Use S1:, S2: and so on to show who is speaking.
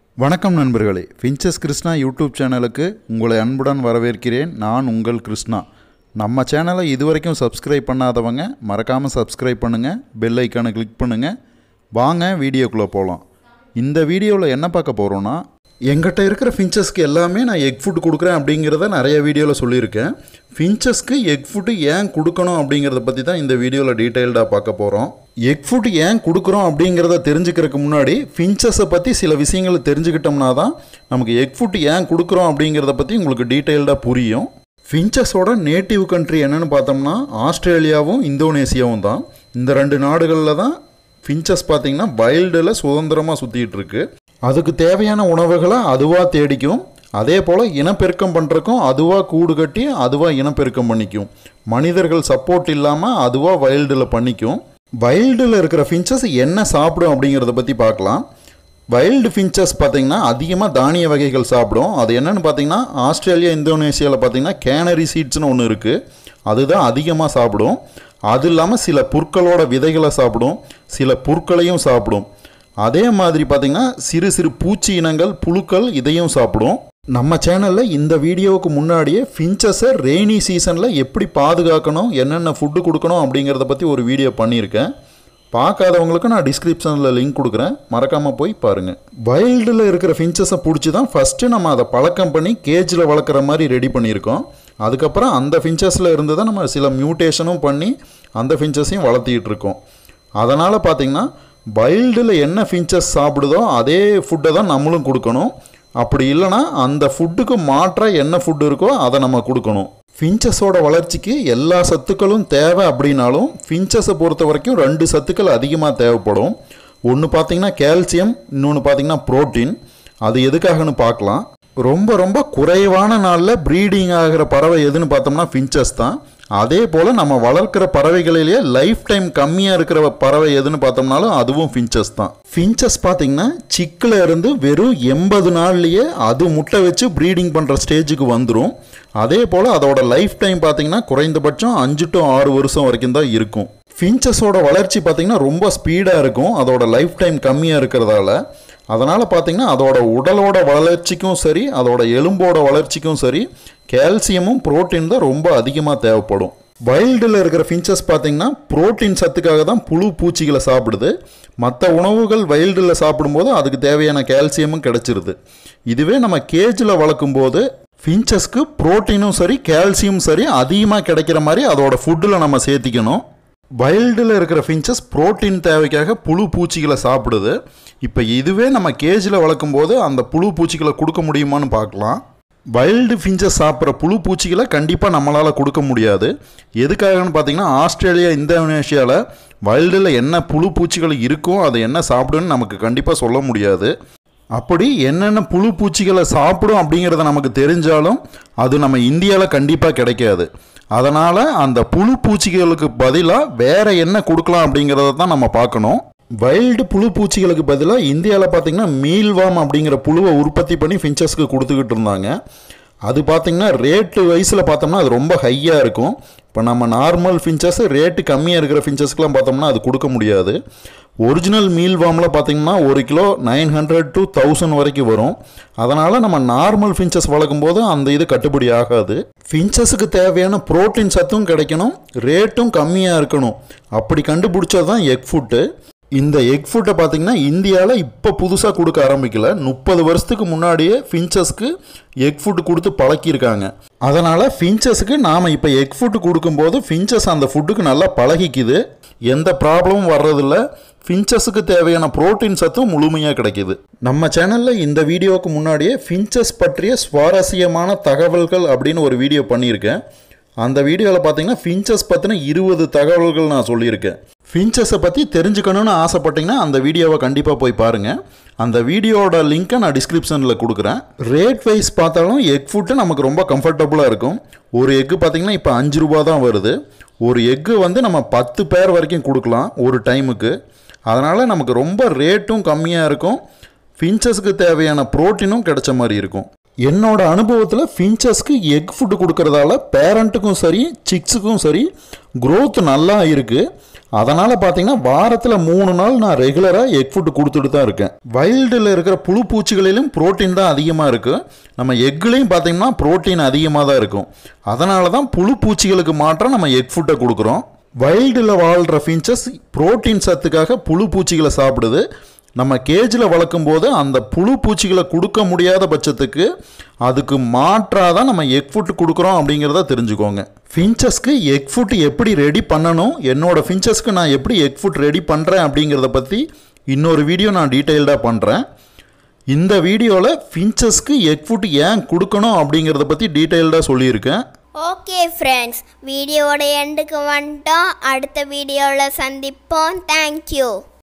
S1: வணக்கம் நண்பர்களே finches Krishna YouTube சேனலுக்கு உங்களை அன்புடன் வரவேற்கிறேன் நான் உங்கள் கிருஷ்ணா நம்ம சேனலை இதுவரைக்கும் சப்ஸ்கிரைப் பண்ணாதவங்க மறக்காமல் சப்ஸ்கிரைப் பண்ணுங்கள் பெல் ஐக்கானை கிளிக் பண்ணுங்கள் வாங்க வீடியோக்குள்ளே போகலாம் இந்த வீடியோவில் என்ன பார்க்க போகிறோன்னா எங்கிட்ட இருக்கிற ஃபின்ச்சஸ்க்கு எல்லாமே நான் எக் ஃபுட் கொடுக்குறேன் அப்படிங்கிறத நிறைய வீடியோவில் சொல்லியிருக்கேன் ஃபின்ச்சஸ்க்கு எக் ஃபுட்டு ஏன் கொடுக்கணும் அப்படிங்கிறத பற்றி தான் இந்த வீடியோவில் டீட்டெயில்டாக பார்க்க போகிறோம் எக் ஃபுட் ஏன் கொடுக்குறோம் அப்படிங்கிறத தெரிஞ்சுக்கிறதுக்கு முன்னாடி ஃபின்ச்சஸை பற்றி சில விஷயங்களை தெரிஞ்சுக்கிட்டோம்னா தான் நமக்கு எக் ஃபுட் ஏன் கொடுக்குறோம் அப்படிங்கிறத பற்றி உங்களுக்கு டீட்டெயில்டாக புரியும் ஃபின்ச்சஸோட நேட்டிவ் கண்ட்ரி என்னன்னு பார்த்தோம்னா ஆஸ்திரேலியாவும் இந்தோனேசியாவும் தான் இந்த ரெண்டு நாடுகளில் தான் ஃபின்ச்சஸ் பார்த்தீங்கன்னா வைல்டில் சுதந்திரமாக சுற்றிட்டு இருக்கு அதுக்கு தேவையான உணவுகளை அதுவாக தேடிக்கும் அதே போல் இனப்பெருக்கம் பண்ணுறக்கும் அதுவாக கூடு கட்டி அதுவாக இனப்பெருக்கம் பண்ணிக்கும் மனிதர்கள் சப்போர்ட் இல்லாமல் அதுவாக வைல்டில் பண்ணிக்கும் வைல்டில் இருக்கிற ஃபின்ச்சஸ் என்ன சாப்பிடும் அப்படிங்கிறத பற்றி பார்க்கலாம் வைல்டு ஃபின்ச்சஸ் பார்த்தீங்கன்னா அதிகமாக தானிய வகைகள் சாப்பிடும் அது என்னன்னு பார்த்தீங்கன்னா ஆஸ்திரேலியா இந்தோனேசியாவில் பார்த்தீங்கன்னா கேனரி சீட்ஸ்னு ஒன்று இருக்குது அதுதான் அதிகமாக சாப்பிடும் அது இல்லாமல் சில புற்களோட விதைகளை சாப்பிடும் சில புற்களையும் சாப்பிடும் அதே மாதிரி பார்த்தீங்கன்னா சிறு சிறு பூச்சி இனங்கள் புழுக்கள் இதையும் சாப்பிடும் நம்ம சேனலில் இந்த வீடியோவுக்கு முன்னாடியே ஃபின்ச்சஸை ரெய்னி சீசனில் எப்படி பாதுகாக்கணும் என்னென்ன ஃபுட்டு கொடுக்கணும் அப்படிங்கிறத பற்றி ஒரு வீடியோ பண்ணியிருக்கேன் பார்க்காதவங்களுக்கு நான் டிஸ்கிரிப்ஷனில் லிங்க் கொடுக்குறேன் மறக்காமல் போய் பாருங்கள் வைல்டில் இருக்கிற ஃபின்ச்சஸை பிடிச்சி தான் ஃபஸ்ட்டு நம்ம அதை பழக்கம் பண்ணி கேஜில் வளர்க்குற மாதிரி ரெடி பண்ணியிருக்கோம் அதுக்கப்புறம் அந்த ஃபின்ச்சஸில் இருந்து தான் நம்ம சில மியூட்டேஷனும் பண்ணி அந்த ஃபின்ச்சஸையும் வளர்த்திட்டு இருக்கோம் அதனால் பார்த்திங்கன்னா வைல்டில் என்ன ஃபின்ச்சஸ் சாப்பிடுதோ அதே ஃபுட்டை தான் நம்மளும் கொடுக்கணும் அப்படி இல்லைன்னா அந்த ஃபுட்டுக்கு மாற்றாக என்ன ஃபுட் இருக்கோ அதை நம்ம கொடுக்கணும் ஃபின்ச்சஸோட வளர்ச்சிக்கு எல்லா சத்துக்களும் தேவை அப்படின்னாலும் ஃபின்ச்சஸை பொறுத்த வரைக்கும் ரெண்டு சத்துக்கள் அதிகமாக தேவைப்படும் ஒன்று பார்த்தீங்கன்னா கால்சியம் இன்னொன்று பார்த்தீங்கன்னா புரோட்டீன் அது எதுக்காகன்னு பார்க்கலாம் ரொம்ப ரொம்ப குறைவான நாளில் ப்ரீடிங் ஆகிற பறவை எதுன்னு பார்த்தோம்னா ஃபின்ச்சஸ் தான் அதே போல் நம்ம வளர்க்குற பறவைகளிலேயே லைஃப் டைம் கம்மியாக இருக்கிற பறவை எதுன்னு பார்த்தோம்னாலும் அதுவும் ஃபின்ச்சஸ் தான் ஃபின்ச்சஸ் பார்த்தீங்கன்னா சிக்கில் இருந்து வெறும் எண்பது நாள்லேயே அது முட்டை வச்சு ப்ரீடிங் பண்ணுற ஸ்டேஜுக்கு வந்துடும் அதே போல் அதோட லைஃப் டைம் பார்த்தீங்கன்னா குறைந்தபட்சம் அஞ்சு டு ஆறு வருஷம் வரைக்கும் தான் இருக்கும் ஃபின்ச்சஸோட வளர்ச்சி பார்த்தீங்கன்னா ரொம்ப ஸ்பீடாக இருக்கும் அதோட லைஃப் டைம் கம்மியாக இருக்கிறதால அதனால் பார்த்தீங்கன்னா அதோட உடலோட வளர்ச்சிக்கும் சரி அதோட எலும்போட வளர்ச்சிக்கும் சரி கால்சியமும் புரோட்டீன் தான் ரொம்ப அதிகமாக தேவைப்படும் வைல்டில் இருக்கிற ஃபின்ச்சஸ் பார்த்தீங்கன்னா புரோட்டீன் சத்துக்காக தான் புழு பூச்சிகளை சாப்பிடுது மற்ற உணவுகள் வைல்டில் சாப்பிடும்போது அதுக்கு தேவையான கால்சியமும் கிடைச்சிருது இதுவே நம்ம கேஜில் வளர்க்கும்போது ஃபின்ச்சஸ்க்கு புரோட்டீனும் சரி கால்சியம் சரி அதிகமாக கிடைக்கிற மாதிரி அதோட ஃபுட்டில் நம்ம சேர்த்திக்கணும் வைல்டில் இருக்கிற ஃபின்ச்சஸ் புரோட்டீன் தேவைக்காக புழு பூச்சிகளை சாப்பிடுது இப்போ இதுவே நம்ம கேஜில் வளர்க்கும்போது அந்த புழு பூச்சிகளை கொடுக்க முடியுமான்னு பார்க்கலாம் வைல்டு ஃபின்ச்சஸ் சாப்பிட்ற புழு பூச்சிகளை கண்டிப்பாக நம்மளால் கொடுக்க முடியாது எதுக்காகன்னு பார்த்தீங்கன்னா ஆஸ்திரேலியா இந்தோனேஷியாவில் வைல்டில் என்ன புழு பூச்சிகள் இருக்கும் அது என்ன சாப்பிடுன்னு நமக்கு கண்டிப்பாக சொல்ல முடியாது அப்படி என்னென்ன புழு பூச்சிகளை சாப்பிடும் அப்படிங்கிறத நமக்கு தெரிஞ்சாலும் அது நம்ம இந்தியாவில் கண்டிப்பாக கிடைக்காது அதனால் அந்த புழு பூச்சிகளுக்கு பதிலாக வேற என்ன கொடுக்கலாம் அப்படிங்கிறத தான் நம்ம பார்க்கணும் வைல்டு புழு பூச்சிகளுக்கு பதிலாக இந்தியாவில் பார்த்தீங்கன்னா மீல்வாம் அப்படிங்கிற புழுவை உற்பத்தி பண்ணி ஃபின்ச்சஸ்க்கு கொடுத்துக்கிட்டு இருந்தாங்க அது பார்த்திங்கன்னா ரேட்டு வயசில் பார்த்தோம்னா அது ரொம்ப ஹையாக இருக்கும் இப்போ நம்ம நார்மல் ஃபின்ச்சஸ் ரேட்டு கம்மியாக இருக்கிற ஃபின்ச்சஸ்க்கெலாம் பார்த்தோம்னா அது கொடுக்க முடியாது ஒரிஜினல் மீல் வாமில் பார்த்தீங்கன்னா ஒரு kilo nine hundred to thousand வரைக்கும் வரும் அதனால் நம்ம நார்மல் ஃபின்ச்சஸ் வளர்க்கும் போது அந்த இது கட்டுப்படி ஆகாது ஃபின்ச்சஸுக்கு தேவையான புரோட்டீன் சத்தும் கிடைக்கணும் ரேட்டும் கம்மியாக இருக்கணும் அப்படி கண்டுபிடிச்சது தான் எக் ஃபுட்டு இந்த எக் ஃபுட்டை பார்த்தீங்கன்னா இந்தியாவில் இப்போ புதுசாக கொடுக்க ஆரம்பிக்கல முப்பது வருஷத்துக்கு முன்னாடியே ஃபின்ச்சஸ்க்கு எக் ஃபுட்டு கொடுத்து பழக்கியிருக்காங்க அதனால் ஃபின்ச்சஸுக்கு நாம் இப்போ எக் ஃபுட்டு கொடுக்கும்போது ஃபின்ச்சஸ் அந்த ஃபுட்டுக்கு நல்லா பழகிக்குது எந்த ப்ராப்ளமும் வர்றதில்ல ஃபின்ச்சஸுக்கு தேவையான புரோட்டீன் சத்தும் முழுமையாக கிடைக்கிது நம்ம சேனலில் இந்த வீடியோவுக்கு முன்னாடியே ஃபின்ச்சஸ் பற்றிய சுவாரஸ்யமான தகவல்கள் அப்படின்னு ஒரு வீடியோ பண்ணியிருக்கேன் அந்த வீடியோவில் பார்த்தீங்கன்னா ஃபின்ச்சஸ் பற்றின இருபது தகவல்கள் நான் சொல்லியிருக்கேன் ஃபின்ச்சஸை பற்றி தெரிஞ்சுக்கணும்னு ஆசைப்பட்டீங்கன்னா அந்த வீடியோவை கண்டிப்பாக போய் பாருங்கள் அந்த வீடியோவோட லிங்க்கை நான் டிஸ்கிரிப்ஷனில் கொடுக்குறேன் ரேட் வைஸ் பார்த்தாலும் எக் ஃபுட்டு நமக்கு ரொம்ப கம்ஃபர்டபுளாக இருக்கும் ஒரு எக்கு பார்த்தீங்கன்னா இப்போ அஞ்சு ரூபா தான் வருது ஒரு எக்கு வந்து நம்ம பத்து பேர் வரைக்கும் கொடுக்கலாம் ஒரு டைமுக்கு அதனால் நமக்கு ரொம்ப ரேட்டும் கம்மியாக இருக்கும் ஃபின்ச்சஸுக்கு தேவையான ப்ரோட்டீனும் கிடைச்ச மாதிரி இருக்கும் என்னோட அனுபவத்தில் ஃபின்ச்சஸ்க்கு எக் ஃபுட்டு கொடுக்கறதால பேரண்ட்டுக்கும் சரி சிக்ஸுக்கும் சரி growth நல்லா இருக்குது அதனால் பார்த்தீங்கன்னா வாரத்தில் மூணு நாள் நான் ரெகுலராக எக் ஃபுட்டு கொடுத்துட்டு தான் இருக்கேன் வைல்டில் இருக்கிற புழு பூச்சிகளிலும் புரோட்டீன் தான் அதிகமாக இருக்குது நம்ம எக்குலேயும் பார்த்தீங்கன்னா புரோட்டீன் அதிகமாக தான் இருக்கும் அதனால தான் புழு பூச்சிகளுக்கு மாற்றம் நம்ம எக் ஃபுட்டை கொடுக்குறோம் வைல்டில் வாழ்கிற ஃபின்ச்சஸ் புரோட்டீன் சத்துக்காக புழு பூச்சிகளை சாப்பிடுது நம்ம கேஜில் வளர்க்கும் போது அந்த புழு பூச்சிகளை கொடுக்க முடியாத பட்சத்துக்கு அதுக்கு மாற்றாக தான் நம்ம எக் ஃபுட் கொடுக்குறோம் அப்படிங்கிறத தெரிஞ்சுக்கோங்க ஃபின்ச்சஸ்க்கு எக் ஃபுட் எப்படி ரெடி பண்ணணும் என்னோட ஃபின்ச்சஸ்க்கு நான் எப்படி எக் ஃபுட் ரெடி பண்ணுறேன் அப்படிங்கிறத பற்றி இன்னொரு வீடியோ நான் டீட்டெயில்டாக பண்ணுறேன் இந்த வீடியோவில் ஃபின்ச்சஸ்க்கு எக் ஃபுட் ஏன் கொடுக்கணும் அப்படிங்கிறத பற்றி டீட்டெயில்டாக சொல்லியிருக்கேன்
S2: ஓகே ஃப்ரெண்ட்ஸ் வீடியோவோட எண்டுக்கு வந்துட்டோம் அடுத்த வீடியோவில் சந்திப்போம் தேங்க்யூ